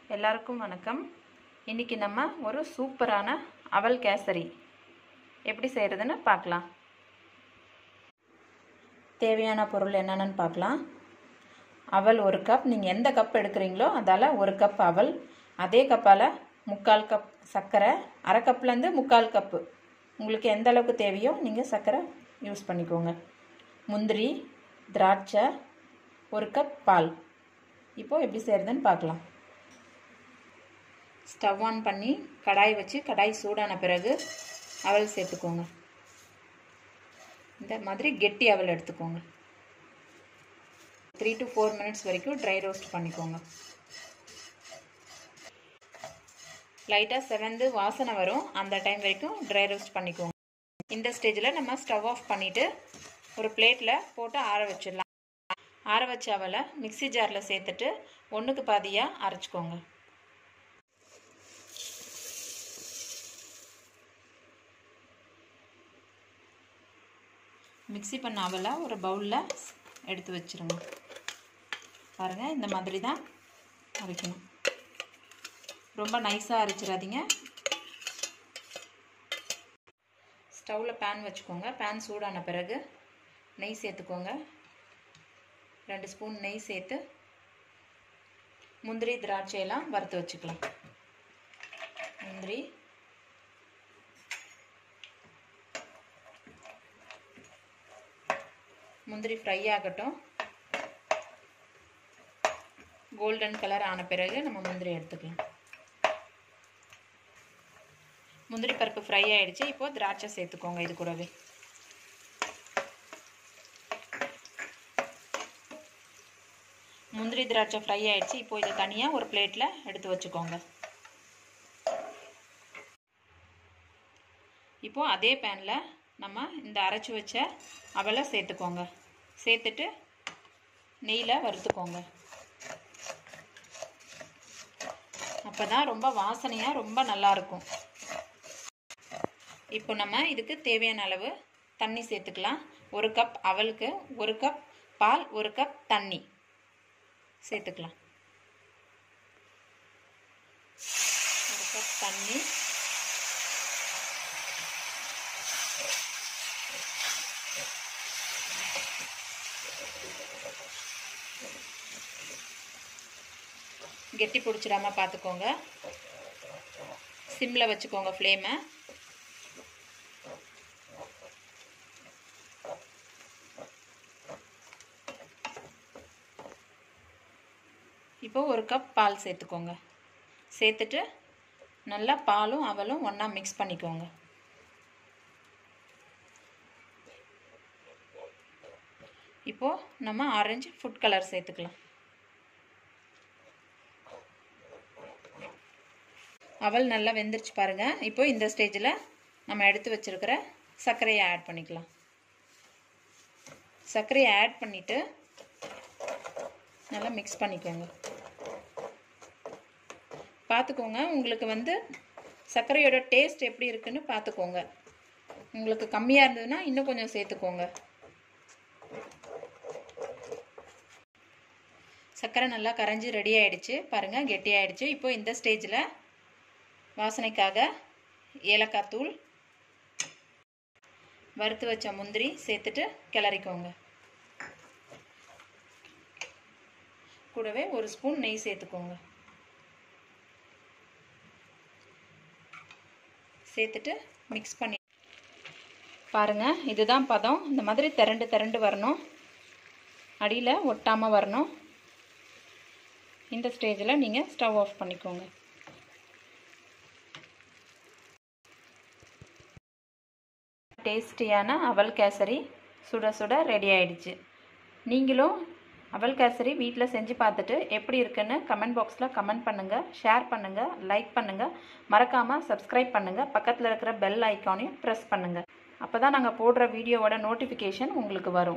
எல்லாருக்கும் வணக்கம் இன்றைக்கி நம்ம ஒரு சூப்பரான அவல் கேசரி எப்படி செய்கிறதுன்னு பார்க்கலாம் தேவையான பொருள் என்னென்னு பார்க்கலாம் அவல் ஒரு கப் நீங்கள் எந்த கப் எடுக்கிறீங்களோ அதால் ஒரு கப் அவல் அதே கப்பால் முக்கால் கப் சர்க்கரை அரை கப்லேருந்து முக்கால் கப்பு உங்களுக்கு எந்த அளவுக்கு தேவையோ நீங்கள் சர்க்கரை யூஸ் பண்ணிக்கோங்க முந்திரி திராட்சை ஒரு கப் பால் இப்போது எப்படி செய்கிறதுன்னு பார்க்கலாம் ஸ்டவ் ஆன் பண்ணி கடாய் வச்சு கடாய் சூடான பிறகு அவல் சேர்த்துக்கோங்க இந்த மாதிரி கெட்டி அவல் எடுத்துக்கோங்க த்ரீ டு ஃபோர் மினிட்ஸ் வரைக்கும் ட்ரை ரோஸ்ட் பண்ணிக்கோங்க லைட்டாக செவந்து வாசனை வரும் அந்த டைம் வரைக்கும் ட்ரை ரோஸ்ட் பண்ணிக்கோங்க இந்த ஸ்டேஜில் நம்ம ஸ்டவ் ஆஃப் பண்ணிவிட்டு ஒரு பிளேட்டில் போட்டு ஆற வச்சிடலாம் ஆற வச்ச அவலை மிக்சி ஜாரில் சேர்த்துட்டு ஒன்றுக்கு பாதியாக அரைச்சிக்கோங்க மிக்சி பண்ண அவலை ஒரு பவுலில் எடுத்து வச்சுருங்க பாருங்கள் இந்த மாதிரி தான் அரைக்கணும் ரொம்ப நைஸாக அரைச்சிடாதீங்க ஸ்டவ்வில் பேன் வச்சுக்கோங்க பேன் சூடான பிறகு நெய் சேர்த்துக்கோங்க ரெண்டு ஸ்பூன் நெய் சேர்த்து முந்திரி திராட்சையெல்லாம் வறுத்து வச்சுக்கலாம் முந்திரி முந்திரி ஃப்ரை ஆகட்டும் கோல்டன் கலர் ஆன பிறகு நம்ம முந்திரி எடுத்துக்கலாம் முந்திரி பருப்பு ஃப்ரை ஆகிடுச்சு இப்போது திராட்சை சேர்த்துக்கோங்க இது கூடவே முந்திரி திராட்சை ஃப்ரை ஆகிடுச்சு இப்போ இதை தனியாக ஒரு பிளேட்டில் எடுத்து வச்சுக்கோங்க இப்போது அதே பேனில் நம்ம இந்த அரைச்சி வச்ச அவலை சேர்த்துக்கோங்க சேர்த்துட்டு நெய்யில் வறுத்துக்கோங்க அப்போ தான் ரொம்ப வாசனையாக ரொம்ப நல்லாயிருக்கும் இப்போ நம்ம இதுக்கு தேவையான அளவு தண்ணி சேர்த்துக்கலாம் ஒரு கப் அவலுக்கு ஒரு கப் பால் ஒரு கப் தண்ணி சேர்த்துக்கலாம் ஒரு கப் தண்ணி கெட்டி பிடிச்சிடாம பார்த்துக்கோங்க சிம்மில் வச்சுக்கோங்க ஃப்ளேமை இப்போ ஒரு கப் பால் சேர்த்துக்கோங்க சேர்த்துட்டு நல்லா பாலும் அவலும் ஒன்றா மிக்ஸ் பண்ணிக்கோங்க இப்போது நம்ம ஆரஞ்சு ஃபுட் கலர் சேர்த்துக்கலாம் அவல் நல்லா வெந்துருச்சு பாருங்கள் இப்போ இந்த ஸ்டேஜில் நம்ம எடுத்து வச்சுருக்கிற சர்க்கரையை ஆட் பண்ணிக்கலாம் சர்க்கரையை ஆட் பண்ணிவிட்டு நல்லா மிக்ஸ் பண்ணிக்கோங்க பார்த்துக்கோங்க உங்களுக்கு வந்து சர்க்கரையோட டேஸ்ட் எப்படி இருக்குன்னு பார்த்துக்கோங்க உங்களுக்கு கம்மியாக இருந்ததுன்னா இன்னும் கொஞ்சம் சேர்த்துக்கோங்க சர்க்கரை நல்லா கரைஞ்சி ரெடி ஆகிடுச்சு பாருங்கள் கெட்டி ஆகிடுச்சு இப்போ இந்த ஸ்டேஜில் வாசனைக்காக ஏலக்காய் தூள் வறுத்து வச்ச முந்திரி சேர்த்துட்டு கிளறிக்கோங்க கூடவே ஒரு ஸ்பூன் நெய் சேர்த்துக்கோங்க சேர்த்துட்டு மிக்ஸ் பண்ணி பாருங்கள் இதுதான் பதம் இந்த மாதிரி திரண்டு திரண்டு வரணும் அடியில் ஒட்டாமல் வரணும் இந்த ஸ்டேஜில் நீங்கள் ஸ்டவ் ஆஃப் பண்ணிக்கோங்க டேஸ்டியான அவல் கேசரி சுட சுட ரெடி ஆயிடுச்சு நீங்களும் அவல் கேசரி வீட்டில் செஞ்சு பார்த்துட்டு எப்படி இருக்குன்னு கமெண்ட் பாக்ஸில் கமெண்ட் பண்ணுங்கள் ஷேர் பண்ணுங்கள் லைக் பண்ணுங்கள் மறக்காமல் சப்ஸ்கிரைப் பண்ணுங்கள் பக்கத்தில் இருக்கிற பெல் ஐக்கானையும் ப்ரெஸ் பண்ணுங்கள் அப்போ தான் நாங்கள் போடுற வீடியோவோட நோட்டிஃபிகேஷன் உங்களுக்கு வரும்